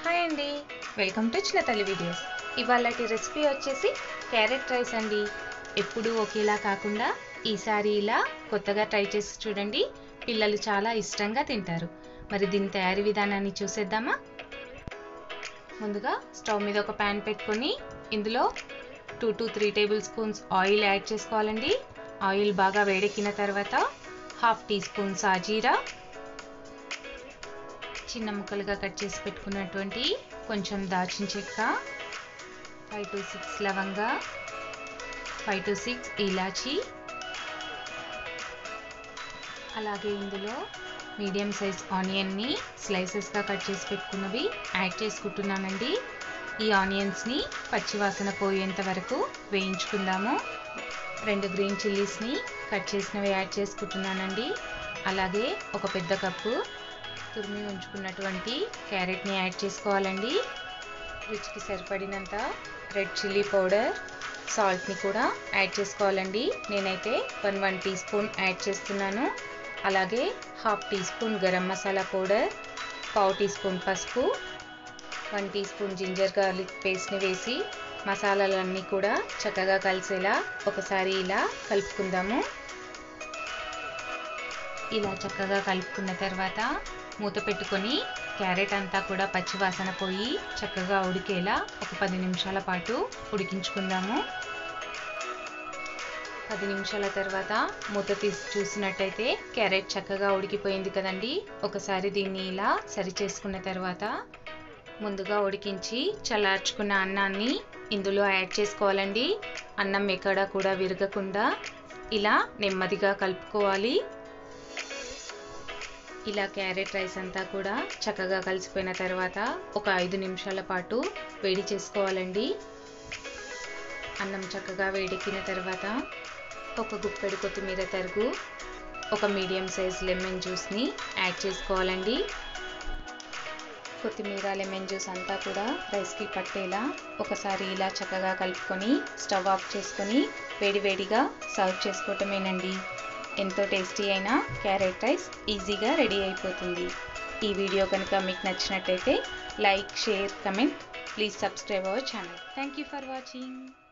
hi అండి welcome to Chinna Talli videos ఇవాళటి recipe వచ్చేసి క్యారెట్ రైస్ అండి ఎప్పుడూ ఒకేలా కాకుండా ఈసారి ఇలా కొత్తగా ట్రై చేసి చూడండి పిల్లలు చాలా ఇష్టంగా తింటారు మరి దీని తయారీ విధానాన్ని చూసేద్దామా ముందుగా స్టవ్ మీద ఒక ప్యాన్ పెట్టుకొని ఇందులో two to three tablespoons oil add చేసుకోవాలండి ఆయిల్ బాగా వేడెక్కిన తర్వాత హాఫ్ టీ స్పూన్ సాజీరా చిన్న ముక్కలుగా కట్ చేసి పెట్టుకున్నటువంటి కొంచెం దాచిన చెక్క ఫైవ్ టు సిక్స్ లవంగా ఫైవ్ టు సిక్స్ ఇలాచి అలాగే ఇందులో మీడియం సైజ్ ఆనియన్ని స్లైసెస్గా కట్ చేసి పెట్టుకున్నవి యాడ్ చేసుకుంటున్నానండి ఈ ఆనియన్స్ని పచ్చివాసన పోయేంత వరకు వేయించుకుందాము రెండు గ్రీన్ చిల్లీస్ని కట్ చేసినవి యాడ్ చేసుకుంటున్నానండి అలాగే ఒక పెద్ద కప్పు తురిమి ఉంచుకున్నటువంటి క్యారెట్ని యాడ్ చేసుకోవాలండి రుచికి సరిపడినంత రెడ్ చిల్లీ పౌడర్ సాల్ట్ని కూడా యాడ్ చేసుకోవాలండి నేనైతే one one teaspoon add చేస్తున్నాను అలాగే half teaspoon garam masala powder పావు టీ స్పూన్ పసుపు one teaspoon ginger garlic పేస్ట్ని వేసి మసాలాలన్నీ కూడా చక్కగా కలిసేలా ఒకసారి ఇలా కలుపుకుందాము ఇలా చక్కగా కలుపుకున్న తర్వాత మూత పెట్టుకొని క్యారెట్ అంతా కూడా పచ్చివాసన పోయి చక్కగా ఉడికేలా ఒక పది నిమిషాల పాటు ఉడికించుకుందాము పది నిమిషాల తర్వాత మూత తీసి చూసినట్టయితే క్యారెట్ చక్కగా ఉడికిపోయింది కదండి ఒకసారి దీన్ని ఇలా సరి చేసుకున్న తర్వాత ముందుగా ఉడికించి చల్లార్చుకున్న అన్నాన్ని ఇందులో యాడ్ చేసుకోవాలండి అన్నం ఎక్కడా కూడా విరగకుండా ఇలా నెమ్మదిగా కలుపుకోవాలి ఇలా క్యారెట్ రైస్ అంతా కూడా చక్కగా కలిసిపోయిన తర్వాత ఒక ఐదు నిమిషాల పాటు వేడి చేసుకోవాలండి అన్నం చక్కగా వేడెక్కిన తర్వాత ఒక గుప్పెడు కొత్తిమీర తరుగు ఒక మీడియం సైజ్ లెమన్ జ్యూస్ని యాడ్ చేసుకోవాలండి కొత్తిమీర లెమన్ జ్యూస్ అంతా కూడా రైస్కి పట్టేలా ఒకసారి ఇలా చక్కగా కలుపుకొని స్టవ్ ఆఫ్ చేసుకొని వేడివేడిగా సర్వ్ చేసుకోవటమేనండి ఎంతో టేస్టీ అయిన క్యారెట్ రైస్ ఈజీగా రెడీ అయిపోతుంది ఈ వీడియో కనుక మీకు నచ్చినట్టయితే like share comment please subscribe our channel thank you for watching